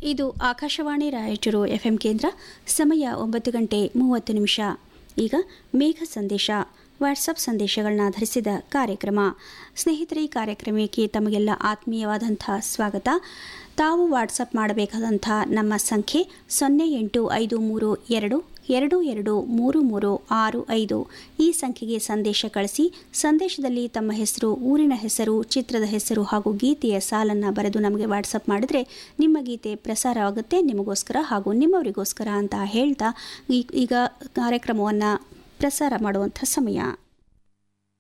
ಇದು ಆಕಾಶವಾಣಿ ರಾಯಚೂರು ಎಫ್ಎಂ ಕೇಂದ್ರ ಸಮಯ ಒಂಬತ್ತು ಗಂಟೆ ಮೂವತ್ತು ನಿಮಿಷ ಈಗ ಮೇಘ ಸಂದೇಶ ವಾಟ್ಸಪ್ ಸಂದೇಶಗಳನ್ನ ಆಧರಿಸಿದ ಕಾರ್ಯಕ್ರಮ ಸ್ನೇಹಿತರೆ ಈ ಕಾರ್ಯಕ್ರಮಕ್ಕೆ ತಮಗೆಲ್ಲ ಆತ್ಮೀಯವಾದಂಥ ಸ್ವಾಗತ ತಾವು ವಾಟ್ಸಪ್ ಮಾಡಬೇಕಾದಂಥ ನಮ್ಮ ಸಂಖ್ಯೆ ಸೊನ್ನೆ ಎಂಟು ಐದು ಮೂರು ಎರಡು ಎರಡು ಎರಡು ಮೂರು ಮೂರು ಆರು ಐದು ಈ ಸಂಖ್ಯೆಗೆ ಸಂದೇಶ ಕಳಿಸಿ ಸಂದೇಶದಲ್ಲಿ ತಮ್ಮ ಹೆಸರು ಊರಿನ ಹೆಸರು ಚಿತ್ರದ ಹೆಸರು ಹಾಗೂ ಗೀತೆಯ ಸಾಲನ್ನು ಬರೆದು ನಮಗೆ ವಾಟ್ಸಪ್ ಮಾಡಿದರೆ ನಿಮ್ಮ ಗೀತೆ ಪ್ರಸಾರವಾಗುತ್ತೆ ನಿಮಗೋಸ್ಕರ ಹಾಗೂ ನಿಮ್ಮವರಿಗೋಸ್ಕರ ಅಂತ ಹೇಳ್ತಾ ಈ- ಈಗ ಕಾರ್ಯಕ್ರಮವನ್ನು ಪ್ರಸಾರ ಮಾಡುವಂಥ ಸಮಯ